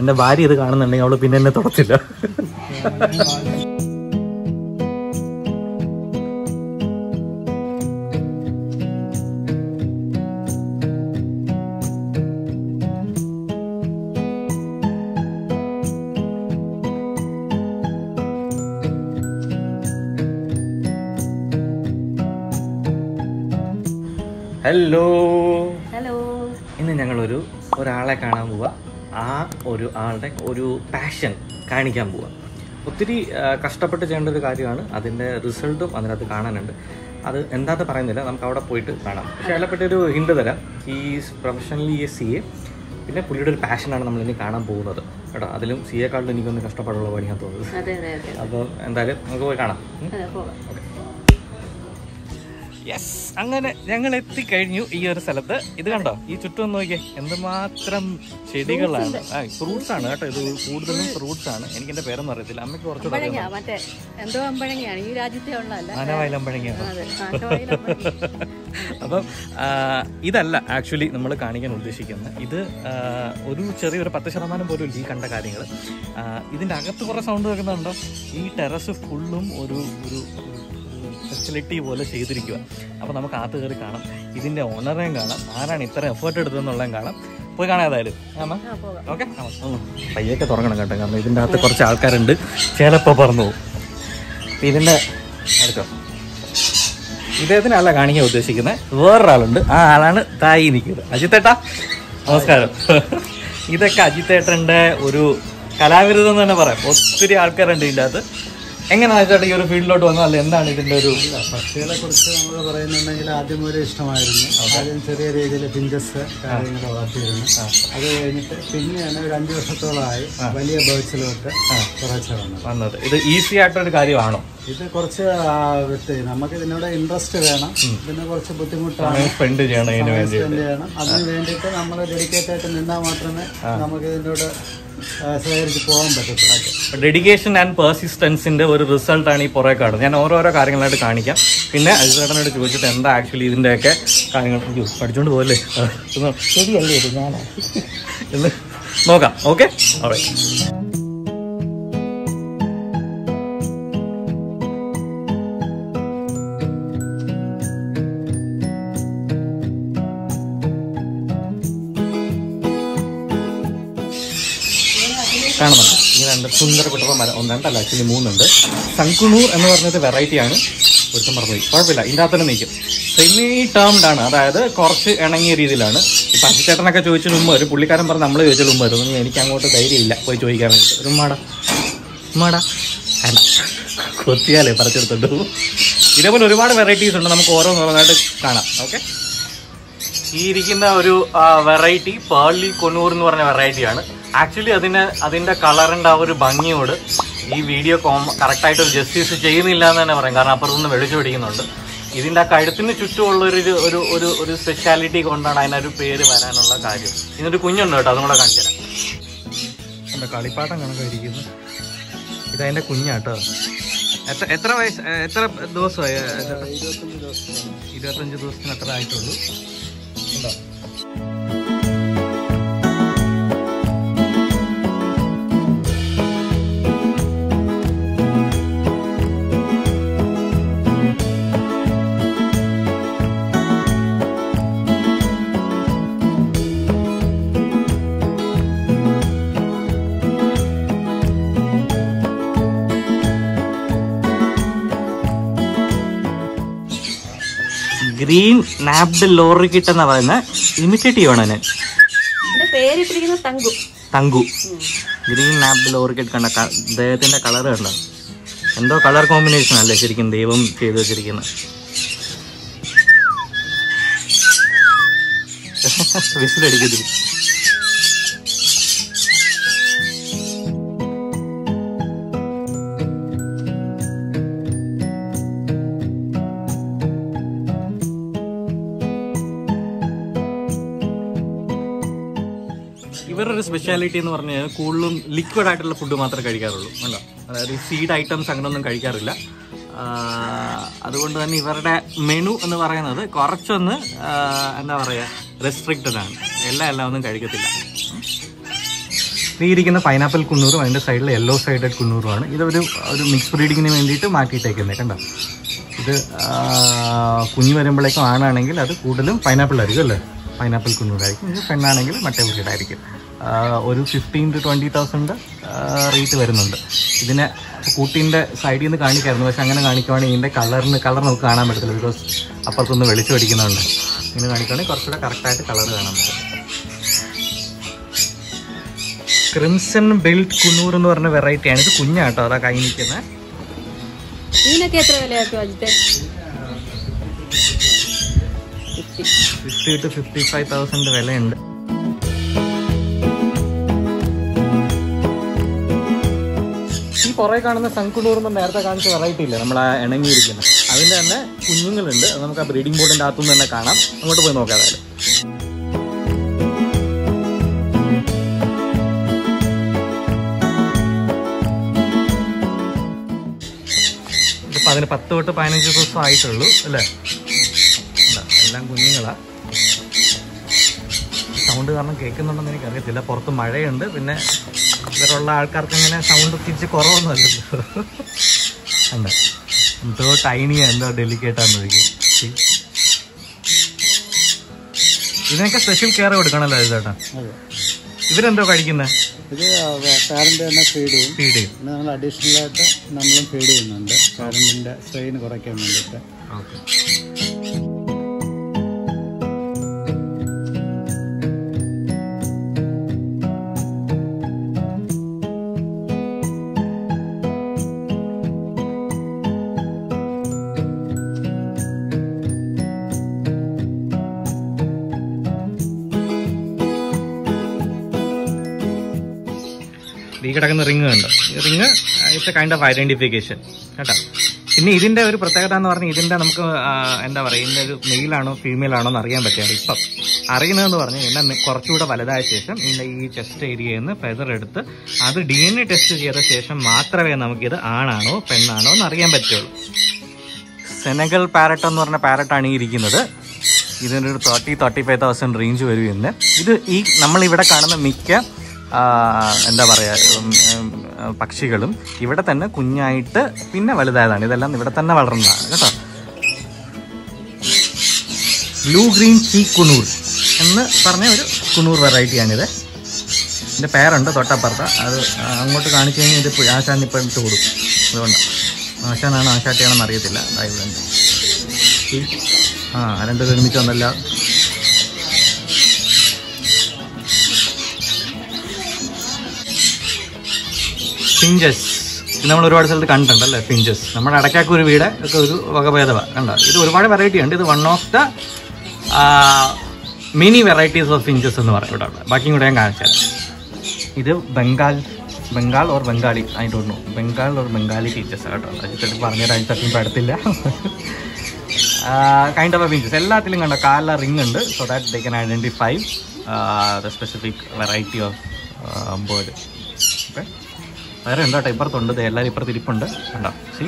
എൻ്റെ ഭാര്യ ഇത് കാണുന്നുണ്ടെങ്കിൽ അവള് പിന്നെ എന്നെ തുടച്ചില്ല ഹലോ ഹലോ ഇന്ന് ഞങ്ങളൊരു ഒരാളെ കാണാൻ പോവുക ആ ഒരു ആളുടെ ഒരു പാഷൻ കാണിക്കാൻ പോവുക ഒത്തിരി ആ, കഷ്ടപ്പെട്ട് ചെയ്യേണ്ട ഒരു കാര്യമാണ് അതിൻ്റെ റിസൾട്ടും അതിനകത്ത് കാണാനുണ്ട് അത് എന്താന്ന് പറയുന്നില്ല നമുക്ക് അവിടെ പോയിട്ട് കാണാം പക്ഷേ അതിനെപ്പറ്റി ഒരു ഹിന്റ് തരാം is professionally a C A പിന്നെ പുള്ളിയുടെ ഒരു പാഷനാണ് നമ്മൾ ഇനി കാണാൻ പോകുന്നത് കേട്ടോ അതിലും സി എക്കാളിലും എനിക്കൊന്ന് കഷ്ടപ്പാടുള്ള പണിയാൻ തോന്നുന്നത് അതെ അതെ അതെ അപ്പോൾ എന്തായാലും നമുക്ക് പോയി കാണാം ഉം? അതെ പോകാം യെസ് അങ്ങനെ ഞങ്ങൾ എത്തിക്കഴിഞ്ഞു ഈ ഒരു സ്ഥലത്ത് ഇത് കണ്ടോ ഈ ചുറ്റും ഒന്ന് നോക്കിയേ എന്തുമാത്രം ചെടികളാണ് ആ ഫ്രൂട്ട്സ് ആണ് കേട്ടോ ഇത് കൂടുതലും ഫ്രൂട്ട്സ് ആണ് എനിക്ക് എന്റെ പേരൊന്നും അറിയത്തില്ല അമ്മയ്ക്ക് കുറച്ചുകൂടെ അറിയാം. അമ്പഴങ്ങ മറ്റേ എന്തോ അമ്പഴങ്ങയാണ് ഈ രാജ്യത്തെ ഉള്ളതല്ല ആനവായിലമ്പഴങ്ങയാണ് അതെ ആനവായിൽ അമ്പഴങ്ങ. അപ്പം ആ, ഇതല്ല ആക്ച്വലി നമ്മൾ കാണിക്കാൻ ഉദ്ദേശിക്കുന്നത് ഇത് ആ, ഒരു ചെറിയൊരു പത്ത് ശതമാനം പോലും ഇല്ല ഈ കണ്ട കാര്യങ്ങൾ ഇതിൻ്റെ അകത്ത് കുറേ സൗണ്ട് കേൾക്കുന്നുണ്ടോ ഈ ടെറസ് ഫുള്ളും ഒരു ഒരു ഫെസിലിറ്റി പോലെ ചെയ്തിരിക്കുക അപ്പോൾ നമുക്ക് അകത്ത് കയറി കാണാം ഇതിൻ്റെ ഓണറേയും കാണാം ആരാണ് ഇത്ര എഫേർട്ട് എടുത്തതെന്നുള്ളതും കാണാം പോയി കാണാം ഏതായാലും ആമാ ആ പോകാം ഓക്കെ പയ്യൊക്കെ തുറക്കണം കേട്ടോ കാരണം ഇതിൻ്റെ അകത്ത് കുറച്ച് ആൾക്കാരുണ്ട് ചിലപ്പോൾ പറന്നു പോകും അപ്പൊ ഇതിൻ്റെ അടുത്തോ ഇദ്ദേഹത്തിനല്ല കാണിക്കാൻ ഉദ്ദേശിക്കുന്നത് വേറൊരാളുണ്ട് ആ ആളാണ് തായി നിൽക്കുന്നത് അജിത്തേട്ടാ നമസ്കാരം ഇതൊക്കെ അജിത്തേട്ടൻ്റെ ഒരു കലാവിരുദ്ധം എന്ന് തന്നെ പറയാം ഒത്തിരി ആൾക്കാരുണ്ട് ഇതിൻ്റെ അകത്ത് എങ്ങനെയാ ചേട്ടാ ഈ ഒരു ഫീൽഡിലോട്ട് വന്നത് അല്ല എന്താണ് ഇതിൻ്റെ ഒരു പക്ഷികളെ കുറിച്ച് നമ്മൾ പറയുന്നുണ്ടെങ്കിൽ ആദ്യം ഒരു ഇഷ്ടമായിരുന്നു ആദ്യം ചെറിയ രീതിയിൽ പിഞ്ചസ് കാര്യങ്ങൾ വളർത്തിയിരുന്നു അത് കഴിഞ്ഞിട്ട് പിന്നെയാണ് ഒരു അഞ്ചു വർഷത്തോളമായി വലിയ ബേർഡ്സിലോട്ട് കുറച്ച് വന്നത് വന്നത് ഇത് ഈസി ആയിട്ടൊരു കാര്യമാണോ ഇത് കുറച്ച് ആ, വിട്ട് നമുക്ക് ഇതിനോട് ഇൻട്രസ്റ്റ് വേണം പിന്നെ കുറച്ച് ബുദ്ധിമുട്ടാണ് സ്പെൻഡ് ചെയ്യണം ഇതിന് വേണ്ടി സ്പെൻഡ് ചെയ്യണം അതിന് വേണ്ടിയിട്ട് നമ്മൾ ഡെഡിക്കേറ്റ് ആയിട്ട് നിന്നാൽ മാത്രമേ നമുക്ക് ഇതിനോട് സഹകരിച്ച് പോകാൻ പറ്റത്തുള്ളൂ ഡെഡിക്കേഷൻ ആൻഡ് പെർസിസ്റ്റൻസിന്റെ ഒരു റിസൾട്ടാണ് ഈ പുറകെ കാണുന്നത് ഞാൻ ഓരോരോ കാര്യങ്ങളായിട്ട് കാണിക്കാം പിന്നെ അജിതേട്ടനോട് ചോദിച്ചിട്ട് എന്താ ആക്ച്വലി ഇതിന്റെയൊക്കെ കാര്യങ്ങൾ അയ്യോ, പഠിച്ചോണ്ട് പോകല്ലേ ആ, ഒന്ന് ശരിയല്ലേ ഇത് ഞാനാ എന്ന് നോക്കാം ഓക്കെ കാണുന്നുണ്ട് ഈ രണ്ട് സുന്ദര കുട്ടപ്പ മരം ഒന്ന് രണ്ടല്ല ആക്ച്വലി മൂന്നുണ്ട് ശങ്കുണൂർ എന്ന് പറഞ്ഞത് വെറൈറ്റിയാണ് ഒരുത്തം മറന്നുപോയി കുഴപ്പമില്ല ഇതിൻ്റെ അകത്ത് തന്നെ നിൽക്കും സെമി ടേംഡ് ആണ് അതായത് കുറച്ച് ഇണങ്ങിയ രീതിയിലാണ് ഇപ്പം അജിച്ചേട്ടനൊക്കെ ചോദിച്ചതിന് മുമ്പ് ഒരു പുള്ളിക്കാരൻ പറഞ്ഞ് നമ്മൾ ചോദിച്ചതിന് മുമ്പ് വരുന്നു എനിക്ക് അങ്ങോട്ട് ധൈര്യമില്ല പോയി ചോദിക്കാൻ വേണ്ടിയിട്ട് ഒരു ഉമ്മാടാ ഉമ്മാടാ വേണ്ട കൊത്തിയാലേ പറിച്ചെടുത്തോണ്ട് പോകും ഇതേപോലെ ഒരുപാട് വെറൈറ്റീസ് ഉണ്ട് നമുക്ക് ഓരോന്നോരോന്നായിട്ട് കാണാം ഓക്കെ ഈ ഇരിക്കുന്ന ഒരു വെറൈറ്റി പേർലി കൊന്നൂർ എന്ന് പറഞ്ഞ വെറൈറ്റിയാണ് ആക്ച്വലി അതിന് അതിന്റെ കളറിന്റെ ആ ഒരു ഭംഗിയോട് ഈ വീഡിയോ കോം കറക്റ്റായിട്ട് ഒരു ജസ്റ്റിസ് ചെയ്യുന്നില്ല എന്ന് തന്നെ പറയാം കാരണം അപ്പുറത്തുനിന്ന് വെളിച്ചു പിടിക്കുന്നുണ്ട് ഇതിന്റെ ആ കഴുത്തിന് ചുറ്റുമുള്ള ഒരു ഇത് ഒരു ഒരു ഒരു സ്പെഷ്യാലിറ്റി കൊണ്ടാണ് അതിനൊരു പേര് വരാനുള്ള കാര്യം ഇതിനൊരു കുഞ്ഞുണ്ട് കേട്ടോ അതും കൂടെ കാണിച്ചു തരാം എന്താ കളിപ്പാട്ടം കണക്കായിരിക്കുന്നു ഇതതിന്റെ കുഞ്ഞാട്ടോ എത്ര എത്ര വയസ്സ് എത്ര ദിവസമായി ഇരുപത്തഞ്ച് ദിവസത്തിന് എത്ര ആയിട്ടുള്ളൂ ഉണ്ടോ ഗ്രീൻ നാബ്ഡ് ലോറി കിട്ട് എന്നാ പറയുന്നത് ഇമിറ്റേറ്റ് ചെയ്യണം ഞാൻ എന്റെ പേരിട്ടിരിക്കുന്നത് Thanku Thanku green naped lorikeet കണ്ട ക- അദ്ദേഹത്തിന്റെ കളർ കണ്ട എന്തോ കളർ കോമ്പിനേഷൻ അല്ലേ ശരിക്കും ദൈവം ചെയ്തു വെച്ചിരിക്കുന്നത് വിസിലടിക്കത്തില്ല ഇവരുടെ ഒരു സ്പെഷ്യാലിറ്റി എന്ന് പറഞ്ഞു കഴിഞ്ഞാൽ കൂടുതലും ലിക്വിഡ് ആയിട്ടുള്ള ഫുഡ് മാത്രമേ കഴിക്കാറുള്ളൂ അല്ല അതായത് സീഡ് ഐറ്റംസ് അങ്ങനെയൊന്നും കഴിക്കാറില്ല ആ, അതുകൊണ്ട് തന്നെ ഇവരുടെ മെനു എന്ന് പറയുന്നത് കുറച്ചൊന്ന് ആ, എന്താ പറയുക റെസ്ട്രിക്റ്റഡ് ആണ് എല്ലാം എല്ലാം ഒന്നും കഴിക്കത്തില്ല ഈ ഇരിക്കുന്ന പൈനാപ്പിൾ കുന്നൂറും അതിൻ്റെ സൈഡിൽ യെല്ലോ സൈഡഡ് കുന്നൂറുമാണ് ഇതൊരു ഒരു മിക്സ് ബ്രീഡിങ്ങിന് വേണ്ടിയിട്ട് മാറ്റിയിട്ടേക്കുന്നത് കണ്ടോ ഇത് ആ, കുഞ്ഞ് വരുമ്പോഴേക്കും ആണാണെങ്കിൽ അത് കൂടുതലും പൈനാപ്പിൾ ആയിരിക്കും അല്ലേ പൈനാപ്പിൾ കുന്നൂരായിരിക്കും ഇത് പെണ്ണാണെങ്കിൽ മറ്റേ ബ്രീഡായിരിക്കും ആ, ഒരു fifteen to twenty thousand rate വരുന്നുണ്ട് ഇതിനെ കൂട്ടിൻ്റെ സൈഡിൽ നിന്ന് കാണിക്കായിരുന്നു പക്ഷെ അങ്ങനെ കാണിക്കുവാണെങ്കിൽ ഇതിൻ്റെ കളറിന് കളർ നമുക്ക് കാണാൻ പറ്റത്തില്ല ബിക്കോസ് അപ്പുറത്തൊന്ന് വെളിച്ചം അടിക്കുന്നുണ്ട് ഇങ്ങനെ കാണിക്കുവാണെങ്കിൽ കുറച്ചുകൂടെ കറക്റ്റായിട്ട് കളർ കാണാൻ പറ്റും ക്രിംസൺ ബിൽഡ് കുന്നൂർ എന്ന് പറഞ്ഞ വെറൈറ്റിയാണ് ഇത് കുഞ്ഞാട്ടോ അതാ കൈ നിൽക്കുന്നത് ഇതിനൊക്കെ എത്ര വിലയാക്കും അജിത്തെ fifty to fifty five thousand വിലയുണ്ട് ഈ പുറകെ കാണുന്ന സൺകുണൂർ എന്ന് നേരത്തെ കാണിച്ച വെറൈറ്റി ഇല്ല നമ്മൾ ആ ഇണങ്ങിയിരിക്കുന്നത് അതിൻ്റെ തന്നെ കുഞ്ഞുങ്ങളുണ്ട് അത് നമുക്ക് ആ ബ്രീഡിംഗ് ബോർഡിൻ്റെ അകത്തുനിന്ന് തന്നെ കാണാം അങ്ങോട്ട് പോയി നോക്കാം അതായത് ഇതിപ്പോൾ അതിന് പത്ത് തൊട്ട് പതിനഞ്ച് ദിവസം ആയിട്ടുള്ളൂ അല്ലേ ഇതാ, എല്ലാം കുഞ്ഞുങ്ങളാ സൗണ്ട് കാരണം കേൾക്കുന്നുണ്ടെന്ന് എനിക്ക് അറിയത്തില്ല പുറത്ത് മഴയുണ്ട് പിന്നെ ഇവരുള്ള ആൾക്കാർക്ക് ഇങ്ങനെ സൗണ്ട് തിരിച്ച് കുറവൊന്നുമല്ലല്ലോ ഉണ്ട് എന്തോ ടൈനിയാ എന്തോ ഡെലിക്കേറ്റാന്ന് ചോദിക്കും ഇതിനൊക്കെ സ്പെഷ്യൽ കെയർ കൊടുക്കണമല്ലോ ഇത് ചേട്ടാ അതെ ഇവരെന്തോ കഴിക്കുന്നത് ഇത് പാരന്റ് തന്നെ ഫീഡ് ചെയ്യും ഫീഡ് ചെയ്യും പിന്നെ നമ്മൾ അഡീഷണൽ ആയിട്ട് നമ്മളും ഫീഡ് ചെയ്യുന്നുണ്ട് പാരന്റിന്റെ സ്ട്രെയിൻ കുറയ്ക്കാൻ വേണ്ടിയിട്ട് ഓക്കെ ഈ കിടക്കുന്ന റിങ് കണ്ടോ ഈ ring it's a kind of identification കേട്ടോ പിന്നെ ഇതിന്റെ ഒരു പ്രത്യേകത എന്ന് പറഞ്ഞാൽ ഇതിന്റെ നമുക്ക് ആ, എന്താ പറയുക ഇതിന്റെ ഒരു മെയിലാണോ ഫീമെയിൽ ആണോ എന്ന് അറിയാൻ പറ്റില്ല ഇപ്പം അറിയുന്നതെന്ന് പറഞ്ഞാൽ ഇതിന്റെ നെ- കുറച്ചുകൂടെ വലുതായ ശേഷം ഇതിന്റെ ഈ ചെസ്റ്റ് ഏരിയയിൽ നിന്ന് ഫെദർ എടുത്ത് അത് ഡി എൻ എ ടെസ്റ്റ് ചെയ്ത ശേഷം മാത്രമേ നമുക്കിത് ആണാണോ പെണ്ണാണോ എന്ന് അറിയാൻ പറ്റുള്ളൂ സെനഗൽ പാരറ്റ് എന്ന് പറഞ്ഞ പാരറ്റാണ് ഈ ഇരിക്കുന്നത് ഇതിനൊരു thirty thirty five thousand range വരും ഇന്ന് ഇത് ഈ നമ്മളിവിടെ കാണുന്ന മിക്ക ആ, എന്താ പറയുക ഉം, ഉം, പക്ഷികളും ഇവിടെ തന്നെ കുഞ്ഞായിട്ട് പിന്നെ വലുതായതാണ് ഇതെല്ലാം ഇവിടെ തന്നെ വളർന്നതാണ് കേട്ടോ ബ്ലൂ ഗ്രീൻ ചീ കുണൂർ എന്ന് പറഞ്ഞ ഒരു കുണൂർ വെറൈറ്റിയാണിത് ഇതിൻ്റെ പേരുണ്ട് തൊട്ടപ്പുറത്ത് അത് അങ്ങോട്ട് കാണിച്ചു കഴിഞ്ഞാൽ ഇത് പു- ആശാൻ ഇപ്പം ഇട്ട് കൊടുക്കും അതുകൊണ്ടാണ് ആശാനാണ് ആശാട്ടിയാണെന്ന് അറിയത്തില്ല ദാ ഇവിടെ ഉണ്ട്. ഈ ആ രണ്ട് ഒരുമിച്ച് വന്നല്ല ഫിഞ്ചസ് ഇത് നമ്മൾ ഒരുപാട് സ്ഥലത്ത് കണ്ടിട്ടുണ്ടല്ലേ ഫിഞ്ചസ് നമ്മുടെ അടക്കാക്കൂര് വീട് ഒക്കെ ഒരു വകഭേദമാണ് കണ്ടോ ഇത് ഒരുപാട് വെറൈറ്റി ഉണ്ട് ഇത് one of the mini varieties of finches എന്ന് പറയും ഇവിടെ ഉള്ളത് ബാക്കിയും കൂടെ ഞാൻ കാണിച്ചാൽ ഇത് Bengal Bengal or Bengali I don't know Bengal or Bengali teachers കേട്ടോ അജിത്തേക്ക് പറഞ്ഞത് അജിത്തേക്കും ഇപ്പോൾ അടുത്തില്ല കൈൻഡ് ഓഫ് ഫീച്ചേഴ്സ് എല്ലാത്തിലും കണ്ടോ കാല റിംഗ് ഉണ്ട് so that they can identify the specific variety of bird okay വേറെ ഉണ്ടോ കേട്ടോ ഇപ്പുറത്തുണ്ട് ദേ എല്ലാവരും ഇപ്പുറത്ത് ഇരിപ്പുണ്ട് കണ്ടോ സി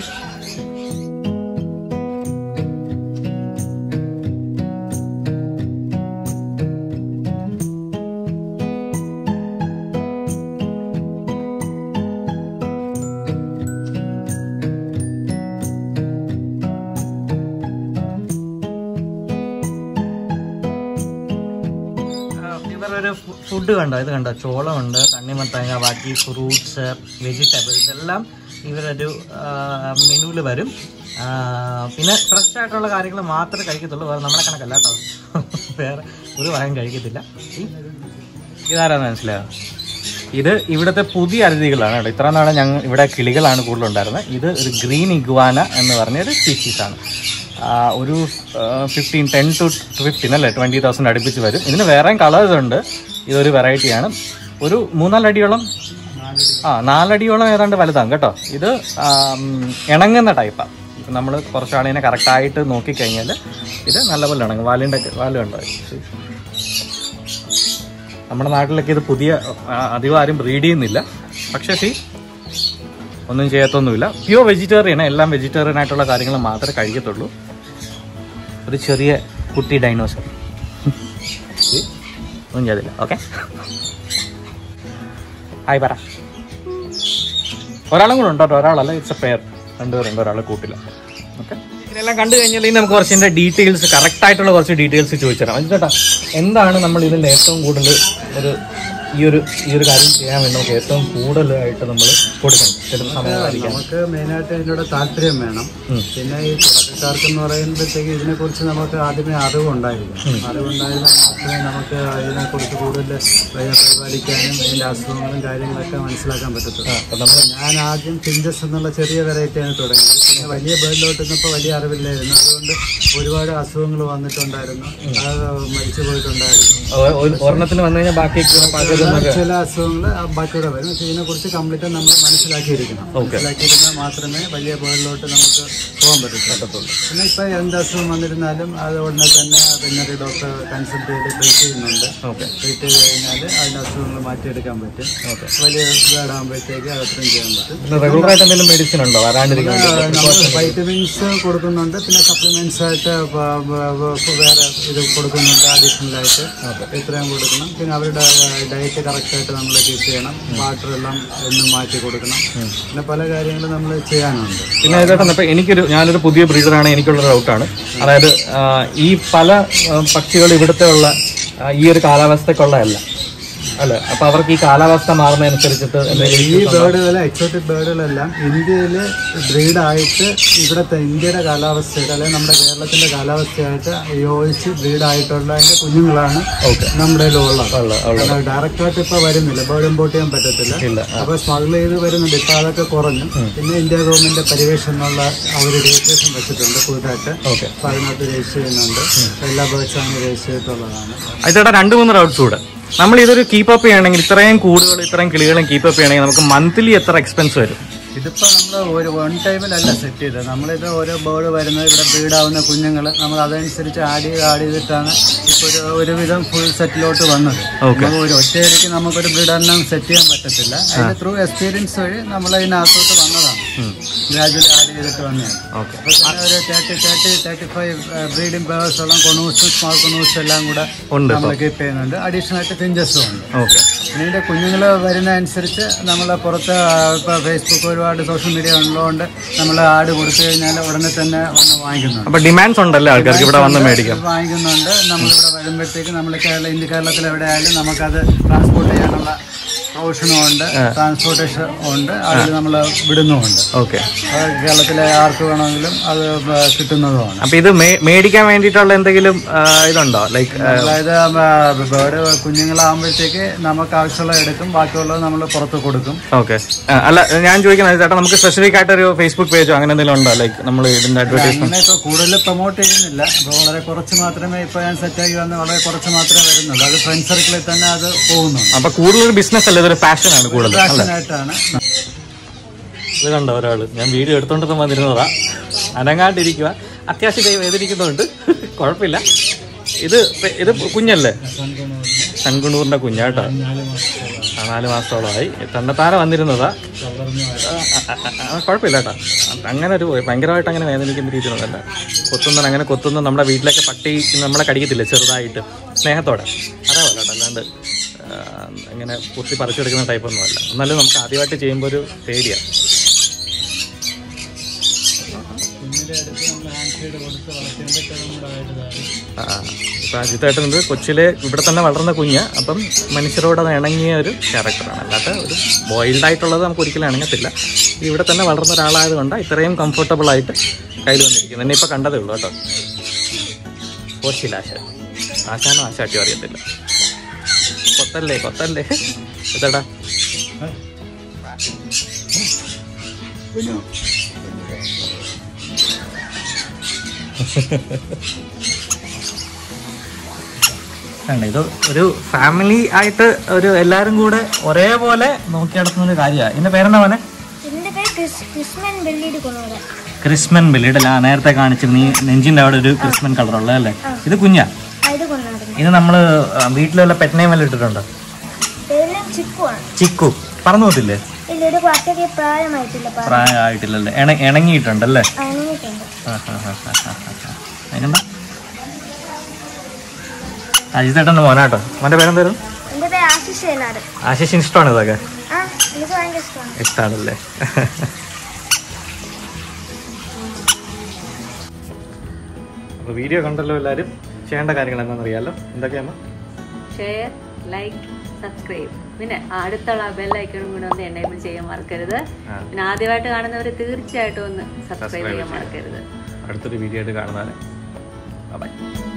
ഇവരൊരു ഫുഡ് കണ്ടോ ഇത് കണ്ടോ ചോളമുണ്ട് തണ്ണിമത്തങ്ങ ബാക്കി ഫ്രൂട്ട്സ് വെജിറ്റബിൾസ് എല്ലാം ഇവരൊരു മെനുവിൽ വരും ആ, പിന്നെ ഫ്രഷ് ആയിട്ടുള്ള കാര്യങ്ങൾ മാത്രമേ കഴിക്കത്തുള്ളൂ വേറെ നമ്മളെ കണക്കല്ല കേട്ടോ വേറെ ഒരു വകം കഴിക്കത്തില്ല ഈ ഇതാരാന്ന് മനസ്സിലായോ ഇത് ഇവിടുത്തെ പുതിയ അതിഥികളാണ് കേട്ടോ ഇത്ര നാളെ ഞങ്ങൾ ഇവിടെ കിളികളാണ് കൂടുതലുണ്ടായിരുന്നത് ഇത് ഒരു ഗ്രീൻ ഇഗ്വാന എന്ന് പറഞ്ഞ ഒരു സ്പീഷീസ് ആണ് ആ, ഒരു ഫിഫ്റ്റീൻ ടെൻ ടു ഫിഫ്റ്റീൻ അല്ലേ ട്വൻറ്റി തൗസൻഡ് അടുപ്പിച്ച് വരും ഇതിന് വേറെയും കളേഴ്സ് ഉണ്ട് ഇതൊരു വെറൈറ്റിയാണ് ഒരു മൂന്നാലടിയോളം ആ നാലടിയോളം ഏതാണ്ട് വലുതാണ് കേട്ടോ ഇത് ആം, ഇണങ്ങുന്ന ടൈപ്പാണ് ഇപ്പം നമ്മൾ കുറച്ചാളിനെ കറക്റ്റായിട്ട് നോക്കിക്കഴിഞ്ഞാൽ ഇത് നല്ലപോലെ ഇണങ്ങും വാലിൻ്റെ വാല് കണ്ടോ നമ്മുടെ നാട്ടിലൊക്കെ ഇത് പുതിയ ആ, അധികം ആരും ബ്രീഡ് ചെയ്യുന്നില്ല പക്ഷേ സി ഒന്നും ചെയ്യത്തൊന്നുമില്ല പ്യൂർ വെജിറ്റേറിയൻ എല്ലാം വെജിറ്റേറിയൻ ആയിട്ടുള്ള കാര്യങ്ങൾ മാത്രമേ കഴിക്കത്തുള്ളൂ ഒരു ചെറിയ കുട്ടി ഡൈനോസർ ഒന്നും ചെയ്തില്ല ഓക്കെ ഹായ് പറ ഒരാളും കൂടെ ഉണ്ടോ ഒരാളല്ല ഇറ്റ്സ് എ പെയർ രണ്ടുപേരുണ്ട് ഒരാളെ കൂട്ടില്ല ഓക്കെ ഇതിനെല്ലാം കണ്ടു കഴിഞ്ഞാൽ ഇനി നമുക്ക് കുറച്ച് ഇതിന്റെ ഡീറ്റെയിൽസ് കറക്റ്റ് ആയിട്ടുള്ള കുറച്ച് ഡീറ്റെയിൽസ് ചോദിച്ചുതരാം അഞ്ചു ചേട്ടാ എന്താണ് നമ്മൾ ഇതിന്റെ ഏറ്റവും കൂടുതൽ ഒരു ഈ ഒരു ഈ ഒരു കാര്യം ചെയ്യാൻ വേണ്ടി നമുക്ക് ഏറ്റവും കൂടുതലായിട്ട് നമ്മൾ കൊടുക്കണം ചില സമയമായിരിക്കാം നമുക്ക് മെയിനായിട്ട് ഇതിനോട് താല്പര്യം വേണം പിന്നെ ഈ തുടക്കക്കാർക്ക് എന്ന് പറയുമ്പോഴത്തേക്ക് ഇതിനെക്കുറിച്ച് നമുക്ക് ആദ്യമേ അറിവുണ്ടായിരിക്കണം അറിവുണ്ടായാൽ മാത്രമേ നമുക്ക് ഇതിനെക്കുറിച്ച് കൂടുതൽ പരിപാലിക്കാനും ഇതിന്റെ അസുഖങ്ങളും കാര്യങ്ങളൊക്കെ മനസ്സിലാക്കാൻ പറ്റത്തുള്ളൂ അപ്പൊ നമ്മൾ ഞാൻ ആദ്യം പിഞ്ചസ് എന്നുള്ള ചെറിയ വെറൈറ്റിയാണ് തുടങ്ങിയത് പിന്നെ വലിയ ബേർഡിലോട്ട് നിന്നപ്പോൾ വലിയ അറിവില്ലായിരുന്നു അതുകൊണ്ട് ഒരുപാട് അസുഖങ്ങൾ വന്നിട്ടുണ്ടായിരുന്നു അത് മരിച്ചു പോയിട്ടുണ്ടായിരുന്നു ഒരെണ്ണത്തിന് വന്നു കഴിഞ്ഞാൽ ബാക്കി പകുതി ചില അസുഖങ്ങൾ ബാക്കിയുടെ വരും പക്ഷേ ഇതിനെക്കുറിച്ച് കംപ്ലീറ്റ് നമ്മൾ മനസ്സിലാക്കിയിരിക്കണം മനസ്സിലാക്കിയിരുന്നാൽ മാത്രമേ വലിയ ബേർഡിലോട്ട് നമുക്ക് പോകാൻ പറ്റത്തുള്ളൂ പിന്നെ ഇപ്പൊ എന്ത് അസുഖം വന്നിരുന്നാലും അത് ഉടനെ തന്നെ വെറ്റിനറി ഡോക്ടറെ കൺസൾട്ട് ചെയ്ത് ട്രീറ്റ് ചെയ്യുന്നുണ്ട് ഓക്കെ ട്രീറ്റ് ചെയ്ത് കഴിഞ്ഞാൽ അതിന്റെ അസുഖങ്ങൾ മാറ്റിയെടുക്കാൻ പറ്റും വലിയ ബേർഡാകുമ്പോഴത്തേക്ക് അത് അത്രയും ചെയ്യാൻ പറ്റും റെഗുലർ ആയിട്ട് എന്തെങ്കിലും മെഡിസിൻ ഉണ്ടോ വരാണ്ടിരിക്കാൻ വേണ്ടി? നമ്മൾ വൈറ്റമിൻസ് കൊടുക്കുന്നുണ്ട് പിന്നെ സപ്ലിമെന്റ്സ് ആയിട്ട് പ- പ- പ- വേറെ ഇത് കൊടുക്കുന്നുണ്ട് അഡീഷണൽ ആയിട്ട് ഇത്രയും കൊടുക്കണം പിന്നെ അവരുടെ ഡയറ്റ് കറക്റ്റ് ആയിട്ട് നമ്മൾ കീപ്പ് ചെയ്യണം വാട്ടർ എല്ലാം എന്നും മാറ്റി കൊടുക്കണം പിന്നെ പല കാര്യങ്ങളും നമ്മൾ ചെയ്യാനുണ്ട് പിന്നെ ചേട്ടൻ ഇപ്പൊ എനിക്കൊരു ഞാനൊരു പുതിയ ബ്രീഡറാണ് എനിക്കുള്ള ഡൗട്ടാണ് അതായത് ആ, ഈ പല പക്ഷികൾ ഇവിടുത്തെ ഉള്ള ആ, ഈ ഒരു കാലാവസ്ഥക്കുള്ളതല്ല അല്ലെ അപ്പൊ അവർക്ക് ഈ കാലാവസ്ഥ മാറുന്നതനുസരിച്ചിട്ട് എന്തെങ്കിലും ഈ ബേർഡുകൾ എക്സോട്ടിക് ബേർഡുകളെല്ലാം ഇന്ത്യയിൽ ബ്രീഡായിട്ട് ഇവിടുത്തെ ഇന്ത്യയുടെ കാലാവസ്ഥയുടെ അല്ലെങ്കിൽ നമ്മുടെ കേരളത്തിന്റെ കാലാവസ്ഥയായിട്ട് യോജിച്ച് ബ്രീഡായിട്ടുള്ള അതിന്റെ കുഞ്ഞുങ്ങളാണ് ഓക്കെ നമ്മുടെ ഉള്ളത് ഉള്ള ഉള്ള ഡയറക്റ്റ് ആയിട്ട് ഇപ്പൊ വരുന്നില്ല ബേർഡ് ഇമ്പോർട്ട് ചെയ്യാൻ പറ്റത്തില്ല ഇല്ല അപ്പൊ സ്മഗിൾ ചെയ്ത് വരുന്നുണ്ട് ഇപ്പൊ അതൊക്കെ കുറഞ്ഞു പിന്നെ ഇന്ത്യ ഗവൺമെന്റ് പരിവേഷം എന്നുള്ള അവർ രജിസ്ട്രേഷൻ വെച്ചിട്ടുണ്ട് പുതുതായിട്ട് ഓക്കെ അപ്പൊ അതിനകത്ത് രജിസ്റ്റർ ചെയ്യുന്നുണ്ട് എല്ലാ ബേർഡ്സ് ആണ് രജിസ്റ്റർ ചെയ്തിട്ടുള്ളതാണ് അത് ചേട്ടാ രണ്ട് മൂന്ന് ഡൗട്ട്സ് കൂടെ നമ്മൾ ഇതൊരു കീപ്പ് അപ്പ് ചെയ്യണമെങ്കിൽ ഇത്രയും കൂടുകൾ ഇത്രയും കിളികളും കീപ്പ് അപ്പ് ചെയ്യണമെങ്കിൽ നമുക്ക് മന്ത്ലി എത്ര എക്സ്പെൻസ് വരും ഇതിപ്പോ നമ്മൾ ഒരു വൺ ടൈമിലല്ല സെറ്റ് ചെയ്തത് നമ്മളിത് ഓരോ ബേർഡ് വരുന്നത് ഇവിടെ ബ്രീഡാവുന്ന കുഞ്ഞുങ്ങൾ നമ്മൾ അതനുസരിച്ച് ആഡ് ചെയ്ത് ആഡ് ചെയ്തിട്ടാണ് ഇപ്പൊ ഒരു ഒരുവിധം ഫുൾ സെറ്റിലോട്ട് വന്നത് Okay. നമുക്ക് ഒരു ഒറ്റയടിക്ക് നമുക്കൊരു ബ്രീഡറിനെ സെറ്റ് ചെയ്യാൻ പറ്റത്തില്ല അതിന്റെ ത്രൂ എക്സ്പീരിയൻസ് വഴി നമ്മൾ ഇതിനകത്തോട്ട് വന്നതാണ് ഗ്രാജുവലി ആഡ് ചെയ്തിട്ട് വന്നതാണ് ഓക്കെ അപ്പൊ തന്നെ ഒരു thirty thirty thirty five breeding പേഴ്സോളം കൊണൂസും സ്മാൾ കൊണൂസും എല്ലാം കൂടെ ഉണ്ട് നമ്മൾ കീപ്പ് ചെയ്യുന്നുണ്ട് അഡീഷണൽ ആയിട്ട് ഫിഞ്ചസും ഉണ്ട് ഓക്കെ പിന്നെ ഇതിന്റെ കുഞ്ഞുങ്ങൾ വരുന്ന അനുസരിച്ച് നമ്മൾ പുറത്ത് ഇപ്പോൾ ഫേസ്ബുക്ക് ഒരുപാട് സോഷ്യൽ മീഡിയ ഉള്ളതുകൊണ്ട് നമ്മൾ ആഡ് കൊടുത്തു കഴിഞ്ഞാൽ ഉടനെ തന്നെ വന്ന് വാങ്ങിക്കുന്നുണ്ട് അപ്പൊ ഡിമാൻഡ്സ് ഉണ്ടല്ലേ ആൾക്കാർക്ക് ഇവിടെ വന്ന് മേടിക്കാം വാങ്ങിക്കുന്നുണ്ട് നമ്മളിവിടെ വരുമ്പോഴത്തേക്ക് നമ്മൾ കേരള ഇന്ത്യ കേരളത്തിൽ എവിടെ ആയാലും നമുക്കത് ട്രാൻസ്പോർട്ട് ചെയ്യാനുള്ള പ്രൊവിഷനും ഉണ്ട് ട്രാൻസ്പോർട്ടേഷൻ ഉണ്ട് അതിൽ നമ്മൾ വിടുന്നുമുണ്ട് ഓക്കെ അത് കേരളത്തിലെ ആർക്ക് വേണമെങ്കിലും അത് ബ- കിട്ടുന്നതുമാണ് അപ്പൊ ഇത് മേ- മേടിക്കാൻ വേണ്ടിയിട്ടുള്ള എന്തെങ്കിലും ആ, ഇതുണ്ടോ ലൈക്ക് അതായത് ബേർഡ് കുഞ്ഞുങ്ങളാകുമ്പോഴത്തേക്ക് നമുക്ക് ആവശ്യമുള്ളത് എടുക്കും ബാക്കിയുള്ളത് നമ്മൾ പുറത്ത് കൊടുക്കും ഓക്കെ അല്ല ഞാൻ ചോദിക്കുന്നത് ചേട്ടാ നമുക്ക് സ്പെസിഫിക് ആയിട്ട് ഒരു ഫേസ്ബുക്ക് പേജോ അങ്ങനെ എന്തെങ്കിലും ഉണ്ടോ ലൈക്ക് നമ്മൾ ഇതിന്റെ അഡ്വർടൈസ്മെന്റ് അങ്ങനെ ഇപ്പൊ കൂടുതൽ പ്രൊമോട്ട് ചെയ്യുന്നില്ല ഇപ്പൊ വളരെ കുറച്ച് മാത്രമേ ഇപ്പൊ ഞാൻ സെറ്റാക്കി വന്ന് വളരെ കുറച്ച് മാത്രമേ വരുന്നുള്ളൂ അത് ഫ്രണ്ട് സർക്കിളിൽ തന്നെ അത് പോകുന്നുണ്ട് അപ്പൊ കൂടുതൽ ബിസിനസ് അല്ല ഇതൊരു പാഷനാണ് കൂടുതൽ അല്ലേ ഫാഷനായിട്ടാണ് ഇത് കണ്ടോ ഒരാള് ഞാൻ വീഡിയോ എടുത്തോണ്ടൊക്കെ വന്നിരുന്നതാ അനങ്ങാണ്ടിരിക്കുക അത്യാവശ്യം കൈ വേദനിക്കുന്നുണ്ട് കുഴപ്പമില്ല ഇത് പെ- ഇത് കുഞ്ഞല്ലേ സൺകുണൂറിന്റെ കുഞ്ഞാട്ടോ ആ, നാല് മാസത്തോളമായി തന്നെത്താനെ വന്നിരുന്നതാ ആ, ആ, ആ, ആ, കുഴപ്പമില്ല കേട്ടോ അങ്ങനെ ഒരു ഭയങ്കരമായിട്ട് അങ്ങനെ വേദനിക്കുന്ന രീതിയിലൊന്നല്ല കൊത്തുന്ന അങ്ങനെ കൊത്തുന്ന നമ്മുടെ വീട്ടിലൊക്കെ പട്ടി നമ്മളെ കടിക്കത്തില്ല ചെറുതായിട്ട് സ്നേഹത്തോടെ അതേപോലെ കേട്ടോ അല്ലാണ്ട് ആ, അങ്ങനെ കുത്തി പറിച്ചെടുക്കുന്ന ടൈപ്പൊന്നും അല്ല എന്നാലും നമുക്ക് ആദ്യമായിട്ട് ചെയ്യുമ്പോൾ ഒരു പേടിയാണ് കുഞ്ഞിന്റെ അടുത്ത് നമ്മൾ ഹാൻഡ് ഫീഡ് കൊടുത്ത് വളർത്തിയതൊക്കെ നമ്മുടെ ആ, ഇപ്പൊ അജിത്തേട്ടൻ ഇത് കൊച്ചിലെ ഇവിടെ തന്നെ വളർന്ന കുഞ്ഞ് അപ്പം മനുഷ്യരോട് അത് ഇണങ്ങിയ ഒരു ക്യാരക്ടറാണ് അല്ലാത്ത ഒരു ബോയിൽഡ് ആയിട്ടുള്ളത് നമുക്ക് ഒരിക്കലും ഇണങ്ങത്തില്ല ഇവിടെ തന്നെ വളർന്ന ഒരാളായത് കൊണ്ട് ഇത്രയും കംഫർട്ടബിൾ ആയിട്ട് കയ്യിൽ വന്നിരിക്കുന്നത് എന്നെ ഇപ്പൊ കണ്ടതേ ഉള്ളൂ കേട്ടോ കോച്ചില്ല ആശ ആശാനോ ആശാട്ടിയോ അറിയത്തില്ല കൊത്തല്ലേ കൊത്തല്ലേ ഇതടാ കണ്ടോ, ഇത് ഒരു ഫാമിലി ആയിട്ട് ഒരു എല്ലാരും കൂടെ ഒരേപോലെ നോക്കി നടത്തുന്ന ഒരു കാര്യമാണ് ഇതിന്റെ പേരെന്താ പോലെ ഇതിന്റെ പേര് ക്രിസ്- ക്രിസ്മൻ വെള്ളിയുടെ കൊണ്ടുവരാം ക്രിസ്മൻ ബില്ലിയുടെ ആ നേരത്തെ കാണിച്ചിരുന്ന ഈ നെഞ്ചിന്റെ അവിടെ ഒരു ക്രിസ്മൻ കളർ ഉള്ളത് അല്ലേ ഇത് കുഞ്ഞാ ഇത് കൊണ്ടുവരുന്നത് ഇത് നമ്മള് ആ, വീട്ടിലുള്ള പെറ്റിനെയും വല്ല ഇട്ടിട്ടുണ്ടോ ഇതെല്ലാം ചിക്കുവാണ് ചിക്കു പറഞ്ഞു പോത്തില്ലേ ഇല്ല ഒരു അത്രയ്ക്ക് പ്രായമായിട്ടില്ല പറ പ്രായമായിട്ടില്ലല്ലേ ഇണ ഇണങ്ങിയിട്ടുണ്ടല്ലേ അണങ്ങിയിട്ടുണ്ട് ആ, ആ, ആ, ആ, ആ, ആ. അതിനെന്താ അജിതേട്ടൻ്റെ മോനാട്ടോ മോൻ്റെ പേരെന്തായിരുന്നു എന്റെ പേര് ആശിഷ് ഏനാട് ആശിഷിന് ഇഷ്ടമാണ് ഇതൊക്കെ ആ എനിക്ക് ഭയങ്കര ഇഷ്ടമാണ് ഇഷ്ടമാണല്ലേ അപ്പോൾ വീഡിയോ കണ്ടല്ലോ എല്ലാവരും ചെയ്യേണ്ട കാര്യങ്ങൾ എന്താണെന്നറിയാലോ എന്തൊക്കെയാണ് ഷെയർ ലൈക്ക് സബ്സ്ക്രൈബ് പിന്നെ ആ അടുത്തുള്ള ബെല്ലൈക്കണും കൂടെ ഒന്ന് എനേബിൾ ചെയ്യാൻ മറക്കരുത് ആ. പിന്നെ ആദ്യമായിട്ട് കാണുന്നവർ തീർച്ചയായിട്ടും ഒന്ന് സബ്സ്ക്രൈബ് Subscribe ചെയ്യാൻ ചെയ്യാം. മറക്കരുത് അടുത്തൊരു വീഡിയോ ആയിട്ട് കാണുന്നതാണ് ബൈ